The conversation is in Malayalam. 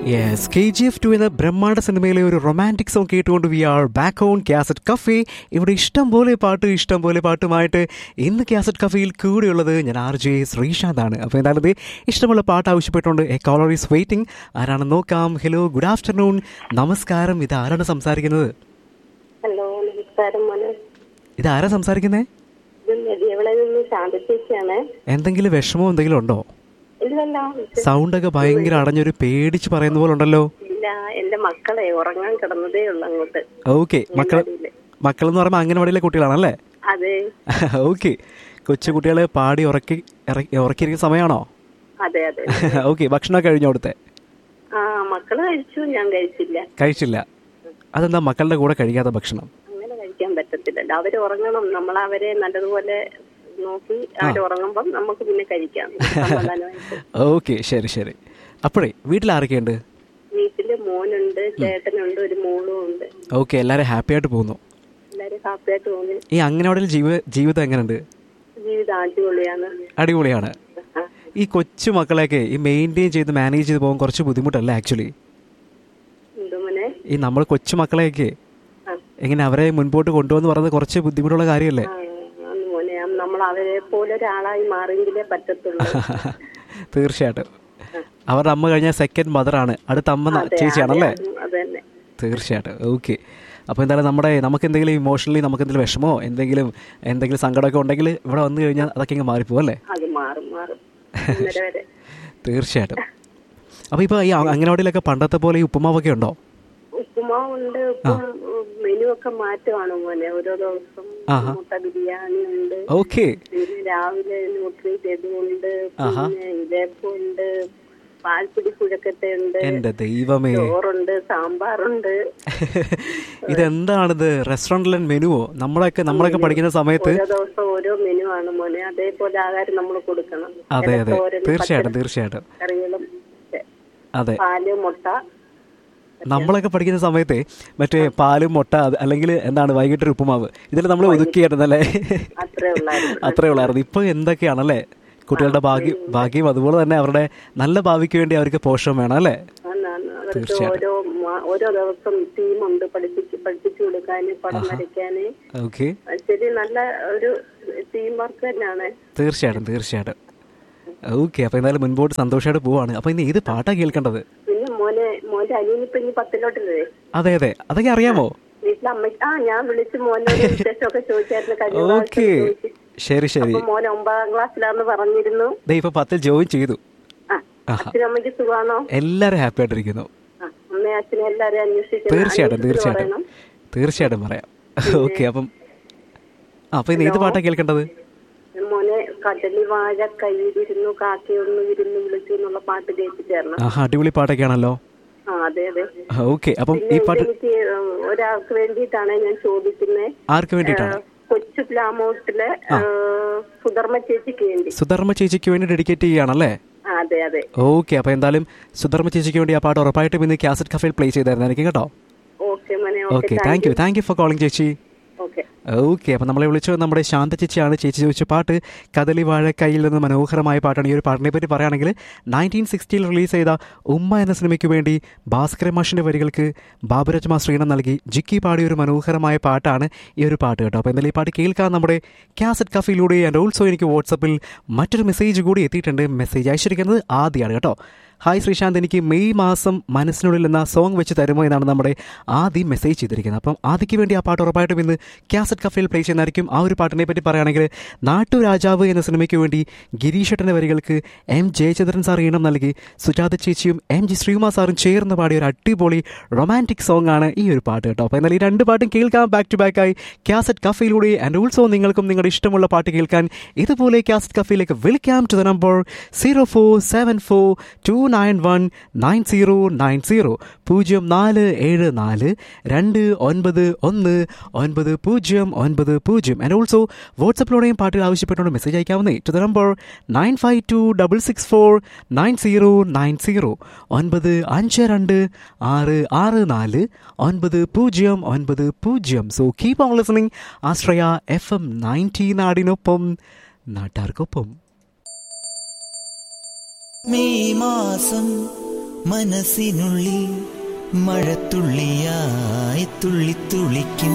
Yes K G F two എന്ന ബ്രഹ്മാണ്ഡ സിനിമയിലെ ഒരു റൊമാൻറ്റിക് സോങ് കേട്ടുകൊണ്ട് we are back on cassette cafe ഇവിടെ ഇഷ്ടം പോലെ പാട്ട് ഇഷ്ടം പോലെ പാട്ടുമായിട്ട് ഇന്ന് കാസറ്റ് കഫേയിൽ കൂടെയുള്ളത് ഞാൻ ആർ ജെ ശ്രീശാന്താണ് അപ്പോൾ എന്തായാലും ഇത് ഇഷ്ടമുള്ള പാട്ട് ആവശ്യപ്പെട്ടുകൊണ്ട് എ കോളർ ഈസ് വെയിറ്റിംഗ് ആരാണെന്ന് നോക്കാം ഹലോ ഗുഡ് ആഫ്റ്റർനൂൺ നമസ്കാരം ഇത് ആരാണ് സംസാരിക്കുന്നത് ഹലോ നമസ്കാരം മോനെ ഇത് ആരാ സംസാരിക്കുന്നത് ഇത് നെടിയവിളെ നിന്ന് ശാന്ത ചേച്ചിയാണ് എന്തെങ്കിലും വിഷമോ എന്തെങ്കിലും ഉണ്ടോ ഇല്ലല്ലോ സൗണ്ടൊക്കെ ഭയങ്കര അടഞ്ഞൊരു പേടിച്ച് പറയുന്ന പോലെ ഉണ്ടല്ലോ ഇല്ല എന്റെ മക്കളെ ഉറങ്ങാൻ കിടന്നതേ ഉള്ളു അങ്ങോട്ട് ഓക്കെ മക്കൾ അംഗൻവാടിയില്. മക്കളെന്ന് പറയുമ്പോൾ അംഗനവാടിയിലെ കുട്ടികളാണല്ലേ അതെ ഓക്കെ കൊച്ചു കുട്ടികളെ പാടി ഉറക്കി ഇറക്കി ഉറക്കിയിരിക്കുന്ന സമയമാണോ അതെ അതെ ഓക്കെ ഭക്ഷണമൊക്കെ കഴിഞ്ഞു അവിടുത്തെ ആ മക്കള് കഴിച്ചു ഞാൻ കഴിച്ചില്ല കഴിച്ചില്ല അതെന്താ മക്കളുടെ കൂടെ കഴിക്കാത്ത ഭക്ഷണം അങ്ങനെ കഴിക്കാൻ പറ്റത്തില്ലല്ലോ അവര് ഉറങ്ങണം നമ്മൾ അവരെ നല്ലതുപോലെ നോക്കി അവർ ഉറങ്ങുമ്പം നമുക്ക് പിന്നെ കഴിക്കാം സമാധാനമായിട്ട് ഓക്കെ ശരി ശരി അപ്പോഴേ വീട്ടിൽ ആരൊക്കെയുണ്ട് വീട്ടില് മോനുണ്ട് ചേട്ടനുണ്ട് ഒരു മോളും ഉണ്ട് ഓക്കെ എല്ലാവരും ഹാപ്പി ആയിട്ട് പോകുന്നു എല്ലാരും ഹാപ്പിയായിട്ട് പോകുന്നു ഈ അംഗനവാടിയിൽ ജീവി ജീവിതം എങ്ങനെയുണ്ട് ജീവിതം അടിപൊളിയാണ് അടിപൊളിയാണ് ആ. ഈ കൊച്ചു മക്കളെയൊക്കെ ഈ മെയിൻറ്റെയിൻ ചെയ്ത് മാനേജ് ചെയ്ത് പോകാൻ കുറച്ച് ബുദ്ധിമുട്ടല്ലേ ആക്ച്വലി എന്തോ മോനെ ഈ നമ്മൾ കൊച്ചു മക്കളെയൊക്കെ ആ. എങ്ങനെ അവരെ മുൻപോട്ട് കൊണ്ടുപോകുന്ന പറയുന്നത് കുറച്ച് ബുദ്ധിമുട്ടുള്ള കാര്യമല്ലേ ആ, ആന്ന് മോനെ നമ്മൾ അവരെ പോലെ ഒരാളായി മാറിയെങ്കിലേ പറ്റത്തുള്ളൂ തീർച്ചയായിട്ടും അവരുടെ അമ്മ കഴിഞ്ഞാൽ സെക്കൻഡ് മദറാണ് അടുത്ത അമ്മ ന- അതെ, ചേച്ചിയാണല്ലേ അതെ, അത് തന്നെ തീർച്ചയായിട്ടും ഓക്കെ അപ്പോൾ എന്തായാലും നമ്മുടെ നമുക്ക് എന്തെങ്കിലും ഇമോഷണലി നമുക്ക് എന്തെങ്കിലും വിഷമോ എന്തെങ്കിലും എന്തെങ്കിലും സങ്കടമൊക്കെ ഉണ്ടെങ്കിൽ ഇവിടെ വന്നു കഴിഞ്ഞാൽ അതൊക്കെ ഇങ്ങ് മാറിപ്പോകും അല്ലേ അത് മാറും മാറും ഇന്നലെ വരെ തീർച്ചയായിട്ടും അപ്പോൾ ഇപ്പോൾ ഈ അ- അംഗനവാടിയിലൊക്കെ പണ്ടത്തെ പോലെ ഈ ഉപ്പുമാവൊക്കെ ഉണ്ടോ ഉപ്പുമാവുണ്ട് ഇപ്പം മെനു ഒക്കെ മാറ്റുവാണ് മോനെ ഓരോ ദിവസം ആഹാ. മുട്ട ബിരിയാണി ഉണ്ട് ഓക്കെ പിന്നെ രാവിലെ ന്യൂട്രി ഉണ്ട് പിന്നെ ഇതേപ്പുണ്ട് പാൽപ്പിടി കുഴക്കത്തെ ഉണ്ട് എൻ്റെ ദൈവമേ ചോറുണ്ട് സാമ്പാറുണ്ട് ഇതെന്താണിത് റെസ്റ്റോറൻറ്റിലെ മെനുവോ നമ്മളൊക്കെ നമ്മളൊക്കെ പഠിക്കുന്ന സമയത്ത് ഓരോ ദിവസം ഓരോ മെനു ആണ് മോനെ അതേപോലെ ആഹാരം നമ്മൾ കൊടുക്കണം അതെ അതെ ഇലത്തോരൻ, തീർച്ചയായിട്ടും തീർച്ചയായിട്ടും പച്ചക്കറികളും ഒക്കെ. അതെ പാല് മുട്ട നമ്മളൊക്കെ പഠിക്കുന്ന സമയത്ത് മറ്റേ പാലും മുട്ട അത് അല്ലെങ്കിൽ എന്താണ് വൈകിട്ടൊരു ഉപ്പുമാവ് ഇതിൽ നമ്മൾ ഒതുക്കിയായിരുന്നല്ലേ അത്രേ ഉള്ളായിരുന്നു അത്രേ ഉള്ളായിരുന്നു ഇപ്പൊ എന്തൊക്കെയാണല്ലേ കുട്ടികളുടെ ഭാഗ്യം ഭാഗ്യം അതുപോലെ തന്നെ അവരുടെ നല്ല ഭാവിക്ക് വേണ്ടി അവർക്ക് പോഷകം വേണം അല്ലേ ആന്നാന്ന്. അവർക്ക് ഓരോ മാ- ഓരോ ദിവസം ടീമുണ്ട് പഠിപ്പിച്ച് പഠിപ്പിച്ചു കൊടുക്കാന് പടം വരയ്ക്കാന് ഓക്കെ അത് ശരി നല്ല ഒരു ടീം വർക്ക് തന്നെയാണ് തീർച്ചയായിട്ടും തീർച്ചയായിട്ടും ഓക്കെ അപ്പൊ എന്തായാലും മുൻപോട്ട് സന്തോഷമായിട്ട് പോവാണ് അപ്പൊ ഇനി ഏത് പാട്ടാ കേൾക്കേണ്ടത് പിന്നെ മോനെ മോന്റെ അനിയനിപ്പൊ ഇനി പത്തിലോട്ടില്ലേ അതെ അതെ അതൊക്കെ അറിയാമോ വീട്ടിലെ അമ്മ ആ ഞാൻ വിളിച്ച് മോനോട് വിശേഷമൊക്കെ ചോദിച്ചായിരുന്നു കഴിഞ്ഞ പ്രാവശ്യം ഓക്കെ ചോദിച്ചു. ശരി ശരി അപ്പൊ മോൻ ഒമ്പതാം ക്ലാസ്സിലാന്ന് പറഞ്ഞിരുന്നു ദേ ഇപ്പൊ പത്തിൽ ജോയിൻ ചെയ്തു ആ അച്ഛനും അമ്മയ്ക്ക് സുഖമാണോ എല്ലാരും ഹാപ്പി ആയിട്ടിരിക്കുന്നു ആ അമ്മയും അച്ഛനും എല്ലാരെയും അന്വേഷിക്കണം തീർച്ചയായിട്ടും അന്വേഷിച്ചിട്ട് തീർച്ചയായിട്ടും പറയണം. തീർച്ചയായിട്ടും പറയാം ഓക്കെ അപ്പം ആ അപ്പൊ ഇനി ഏത് പാട്ടാ കേൾക്കേണ്ടത് മോനെ കടലി വാഴ കയ്യിലിരുന്നു കാക്കയൊന്ന് വിരുന്ന് വിളിച്ചു എന്നുള്ള പാട്ട് കേൾപ്പിച്ചു തരണം ആഹാ അടിപൊളി പാട്ടൊക്കെയാണല്ലോ ആ അതെ അതെ ഓക്കെ അപ്പം പിന്നെ ഈ പാട്ട് എനിക്ക് ഉം, ഒരാൾക്ക് വേണ്ടിയിട്ടാണ് ഞാൻ ചോദിക്കുന്നത് ആർക്ക് വേണ്ടിയിട്ടാണ് കൊച്ചു പ്ലാമോട്ടിലെ സുധർമ്മ ചേച്ചിക്ക് വേണ്ടി സുധർമ്മ ചേച്ചിക്ക് വേണ്ടി ഡെഡിക്കേറ്റ് ചെയ്യുകയാണല്ലേ ആ, അതെ അതെ ഓക്കെ അപ്പോൾ എന്തായാലും സുധർമ്മ ചേച്ചിക്ക് വേണ്ടി ആ പാട്ട് ഉറപ്പായിട്ടും ഇന്ന് കാസറ്റ് കഫേയിൽ പ്ലേ ചെയ്തായിരുന്നായിരിക്കും കേട്ടോ ഓക്കെ മോനെ okay okay thank you thank you for calling ചേച്ചി ഓക്കെ ഓക്കെ അപ്പം നമ്മളെ വിളിച്ചത് നമ്മുടെ ശാന്ത ചേച്ചിയാണ് ചേച്ചി ചോദിച്ച പാട്ട് കദലി വാഴക്കൈയിൽ നിന്ന് മനോഹരമായ പാട്ടാണ് ഈ ഒരു പാട്ടിനെ പറ്റി പറയുകയാണെങ്കിൽ നയൻറ്റീൻ സിക്സ്റ്റിയിൽ റിലീസ് ചെയ്ത ഉമ്മ എന്ന സിനിമയ്ക്ക് വേണ്ടി ഭാസ്കര മാഷിൻ്റെ വരികൾക്ക് ബാബുരാജ് മാസ്റ്റർ ഈണം നൽകി ജിക്കി പാടിയ ഒരു മനോഹരമായ പാട്ടാണ് ഈ ഒരു പാട്ട് കേട്ടോ അപ്പോൾ എന്തായാലും ഈ പാട്ട് കേൾക്കാൻ നമ്മുടെ കാസറ്റ് കഫയിലൂടെ ആൻഡ് ഓൾസോ എനിക്ക് വാട്സപ്പിൽ മറ്റൊരു മെസ്സേജ് കൂടി എത്തിയിട്ടുണ്ട് മെസ്സേജ് അയച്ചിരിക്കുന്നത് ആദ്യമാണ് കേട്ടോ ഹായ് ശ്രീശാന്ത് എനിക്ക് മെയ് മാസം മനസ്സിനുള്ളിൽ എന്ന സോങ് വെച്ച് തരുമോ എന്നാണ് നമ്മുടെ ആദ്യം മെസ്സേജ് ചെയ്തിരിക്കുന്നത് അപ്പം ആദ്യക്ക് വേണ്ടി ആ പാട്ട് ഉറപ്പായിട്ടും ഇന്ന് കാസറ്റ് കഫയിൽ പ്ലേ ചെയ്യുന്നതായിരിക്കും ആ ഒരു പാട്ടിനെ പറ്റി പറയുകയാണെങ്കിൽ നാട്ടുരാജാവ് എന്ന സിനിമയ്ക്ക് വേണ്ടി ഗിരീഷട്ടൻ്റെ വരികൾക്ക് എം ജയചന്ദ്രൻ സാർ ഈണം നൽകി സുജാത ചേച്ചിയും എം ജി ശ്രീകുമാർ സാറും ചേർന്ന് പാടിയ ഒരു അടിപൊളി റൊമാൻറ്റിക് സോങ് ആണ് ഈ ഒരു പാട്ട് കേട്ടോ അപ്പോൾ എന്നാൽ ഈ രണ്ട് പാട്ടും കേൾക്കാം ബാക്ക് ടു ബാക്ക് ആയി കാസറ്റ് കഫയിലൂടെ ആൻഡ് ഓൾസോ നിങ്ങൾക്കും നിങ്ങളുടെ ഇഷ്ടമുള്ള പാട്ട് കേൾക്കാൻ ഇതുപോലെ കാസറ്റ് കഫയിലേക്ക് വിളിക്കാം to the number zero four seven four two nine one nine zero nine zero പൂജ്യം നാല് ഏഴ് നാല് രണ്ട് ഒൻപത് ഒന്ന് ഒൻപത് പൂജ്യം ഒൻപത് പൂജ്യം ആൻഡ് ഓൾസോ വാട്സപ്പിലൂടെയും പാട്ടുകൾ ആവശ്യപ്പെട്ടുകൊണ്ട് മെസ്സേജ് അയക്കാവുന്നേ to the number nine five two double six four nine zero nine zero ഒൻപത് അഞ്ച് രണ്ട് ആറ് ആറ് നാല് ഒൻപത് പൂജ്യം ഒൻപത് പൂജ്യം so keep on listening Ashraya F M ninety നാടിനൊപ്പം നാട്ടാർക്കൊപ്പം മെയ് മാസം മനസ്സിനുള്ളിൽ മഴത്തുള്ളിയായി തുള്ളിത്തുള്ളിക്കും